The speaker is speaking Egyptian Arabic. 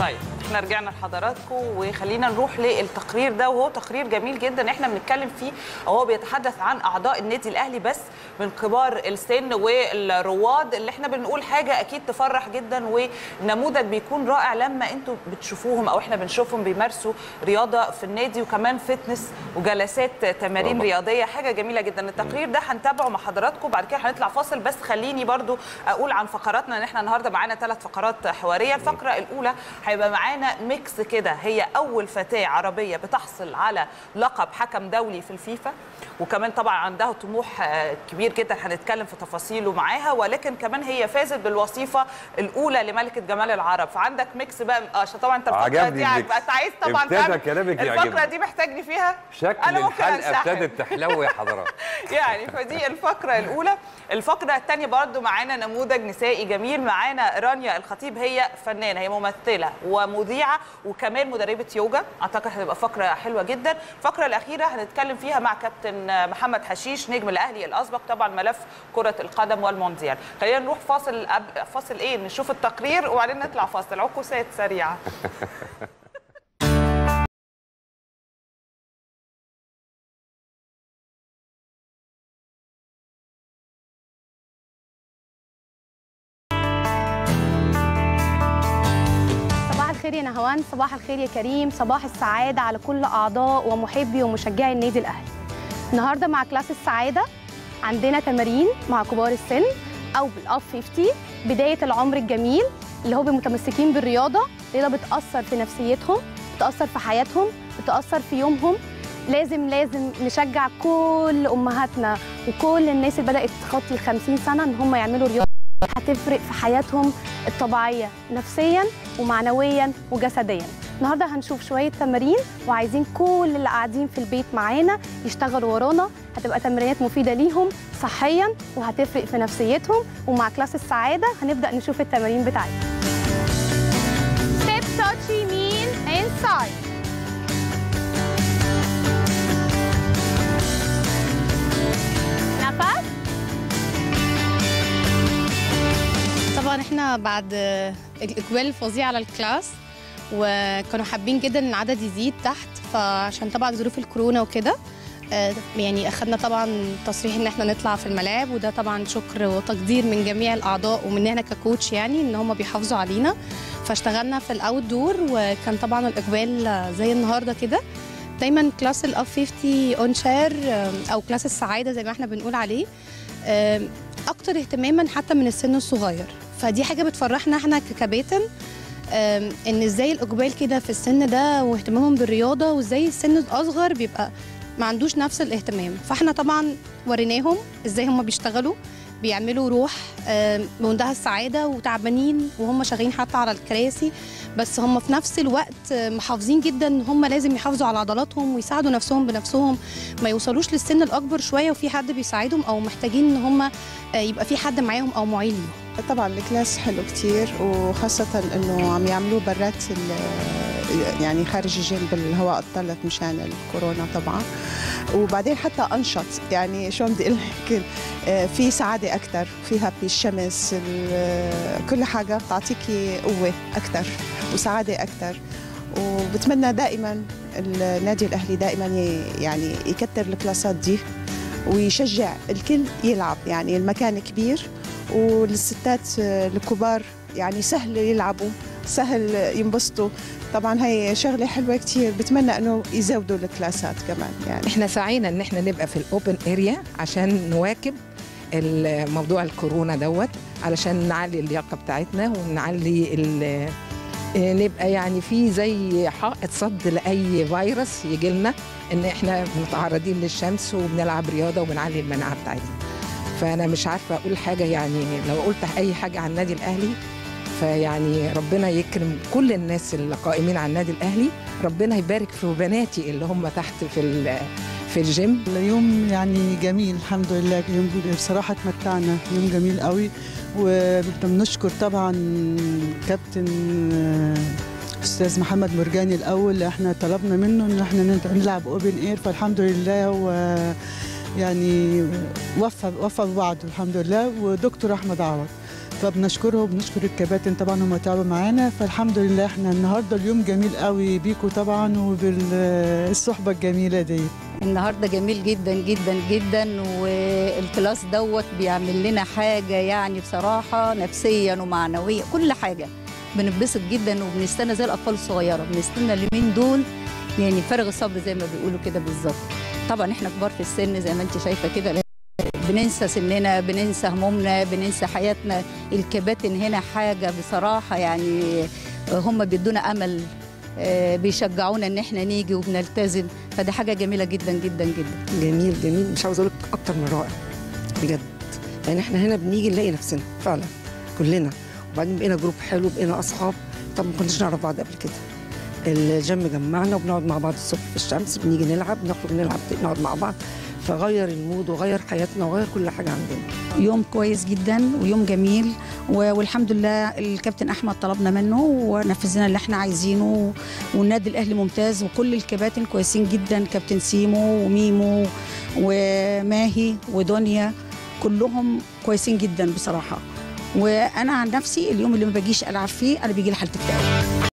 طيب احنا رجعنا لحضراتكم وخلينا نروح للتقرير ده وهو تقرير جميل جدا احنا بنتكلم فيه هو بيتحدث عن اعضاء النادي الاهلي بس من كبار السن والرواد اللي احنا بنقول حاجه اكيد تفرح جدا ونموذج بيكون رائع لما انتوا بتشوفوهم او احنا بنشوفهم بيمارسوا رياضه في النادي وكمان فتنس وجلسات تمارين طبعا. رياضيه حاجه جميله جدا التقرير ده هنتابعه مع حضراتكم بعد كده هنطلع فاصل بس خليني برضو اقول عن فقراتنا ان احنا النهارده معانا ثلاث فقرات حواريه الفقره الاولى هيبقى معانا ميكس كده هي اول فتاه عربيه بتحصل على لقب حكم دولي في الفيفا وكمان طبعا عندها طموح آه، كبير جدا هنتكلم في تفاصيله معاها ولكن كمان هي فازت بالوظيفه الاولى لملكه جمال العرب فعندك ميكس بقى اه عشان طبعا انت الفقره عجبني دي الميكس. عجبك. انت عايز طبعا ابتدى تعمل- كلامك الفقره يعجبني. دي محتاجني فيها شكل انا ممكن الحلقه انسحب ابتدت تحلو يا حضرات يعني فدي الفقرة الأولى الفقرة الثانية برضو معانا نموذج نسائي جميل معانا رانيا الخطيب هي فنانة هي ممثلة ومذيعة وكمان مدربة يوجا أعتقد هتبقى فقرة حلوة جدا الفقرة الأخيرة هنتكلم فيها مع كابتن محمد حشيش نجم الأهلي الأسبق طبعا ملف كرة القدم والمونديال خلينا نروح فاصل قبل فاصل إيه نشوف التقرير وبعدين نطلع فاصل عكوسات سريعة صباح الخير يا نهوان صباح الخير يا كريم صباح السعادة على كل أعضاء ومحبي ومشجعي النادي الأهلي النهاردة مع كلاس السعادة عندنا تمارين مع كبار السن أو بالأف 50 بداية العمر الجميل اللي هو متمسكين بالرياضة الرياضة بتأثر في نفسيتهم بتأثر في حياتهم بتأثر في يومهم لازم لازم نشجع كل أمهاتنا وكل الناس اللي بدأت تخطي ال 50 سنة إن هم يعملوا رياضة هتفرق في حياتهم الطبيعية نفسيا ومعنويا وجسديا النهارده هنشوف شويه تمارين وعايزين كل اللي قاعدين في البيت معانا يشتغلوا ورانا هتبقى تمرينات مفيده ليهم صحيا وهتفرق في نفسيتهم ومع كلاس السعاده هنبدا نشوف التمارين بتاعتنا ستيب تاتش يمين انسايد نفس طبعا احنا بعد الاقبال الفظيع على الكلاس وكانوا حابين جدا ان العدد يزيد تحت فعشان طبعا ظروف الكورونا وكده آه، يعني اخدنا طبعا تصريح ان احنا نطلع في الملاعب وده طبعا شكر وتقدير من جميع الاعضاء ومننا انا ككوتش يعني ان هم بيحافظوا علينا فاشتغلنا في الاوت دور وكان طبعا الاقبال آه، زي النهارده كده دايما كلاس الاف 50 اون شير او كلاس السعاده زي ما احنا بنقول عليه آه، اكتر اهتماما حتى من السن الصغير فدي حاجه بتفرحنا احنا ككباتن آم، ان ازاي الاقبال كده في السن ده واهتمامهم بالرياضه وازاي السن الاصغر بيبقى ما عندوش نفس الاهتمام فاحنا طبعا وريناهم ازاي هم بيشتغلوا بيعملوا روح آم، بمنتهى السعاده وتعبانين وهم شغالين حتى على الكراسي بس هم في نفس الوقت آه، محافظين جدا ان هم لازم يحافظوا على عضلاتهم ويساعدوا نفسهم بنفسهم ما يوصلوش للسن الاكبر شويه وفي حد بيساعدهم او محتاجين ان هم آه، يبقى في حد معاهم او معين ليهم طبعا الكلاس حلو كتير وخاصة انه عم يعملوه برات ال- يعني خارج الجيم بالهواء الطلق مشان الكورونا طبعا وبعدين حتى انشط يعني شو بدي اقول لك آه، في سعاده اكثر في هابي الشمس ال- كل حاجه بتعطيكي قوه اكثر وسعاده اكثر وبتمنى دائما النادي الاهلي دائما ي- يعني يكتر الكلاسات دي ويشجع الكل يلعب يعني المكان كبير والستات آه، الكبار يعني سهل يلعبوا سهل ينبسطوا طبعا هي شغله حلوه كتير بتمنى انه يزودوا الكلاسات كمان يعني احنا سعينا ان احنا نبقى في الاوبن اريا عشان نواكب الموضوع الكورونا دوت علشان نعلي اللياقه بتاعتنا ونعلي ال- آه، نبقى يعني في زي حائط صد لاي فيروس يجي لنا ان احنا متعرضين للشمس وبنلعب رياضه وبنعلي المناعه بتاعتنا فانا مش عارفه اقول حاجه يعني لو قلت اي حاجه عن النادي الاهلي فيعني ربنا يكرم كل الناس اللي قائمين على النادي الاهلي ربنا يبارك في بناتي اللي هم تحت في ال- في الجيم اليوم يعني جميل الحمد لله يوم بصراحة تمتعنا يوم جميل قوي وبنشكر طبعا كابتن آه، استاذ محمد مرجاني الاول احنا طلبنا منه ان احنا نلعب اوبن اير فالحمد لله و يعني وفى وفى ببعضه الحمد لله ودكتور احمد عوض فبنشكرهم وبنشكر الكباتن طبعا هم تعبوا معانا فالحمد لله احنا النهارده اليوم جميل قوي بيكم طبعا وبالصحبه الجميله دي النهارده جميل جدا جدا جدا والكلاس دوت بيعمل لنا حاجه يعني بصراحه نفسيا ومعنويا كل حاجه بنتبسط جدا وبنستنى زي الاطفال الصغيره بنستنى اليومين دول يعني فارغ الصبر زي ما بيقولوا كده بالظبط طبعا احنا كبار في السن زي ما انت شايفه كده بننسى سننا بننسى همومنا بننسى حياتنا الكباتن هنا حاجه بصراحه يعني هم بيدونا امل آه، بيشجعونا ان احنا نيجي وبنلتزم فدي حاجه جميله جدا جدا جدا جميل جميل مش عاوز اقول لك اكتر من رائع بجد يعني احنا هنا بنيجي نلاقي نفسنا فعلا كلنا وبعدين بقينا جروب حلو بقينا اصحاب طب ما كناش نعرف بعض قبل كده الجيم جمعنا وبنقعد مع بعض الصبح في الشمس بنيجي نلعب نخرج نلعب نقعد مع بعض فغير المود وغير حياتنا وغير كل حاجه عندنا يوم كويس جدا ويوم جميل و- والحمد لله الكابتن احمد طلبنا منه ونفذنا اللي احنا عايزينه والنادي الاهلي ممتاز وكل الكباتن كويسين جدا كابتن سيمو وميمو وماهي ودنيا كلهم كويسين جدا بصراحه وانا عن نفسي اليوم اللي ما باجيش العب فيه انا بيجي لي حاله اكتئاب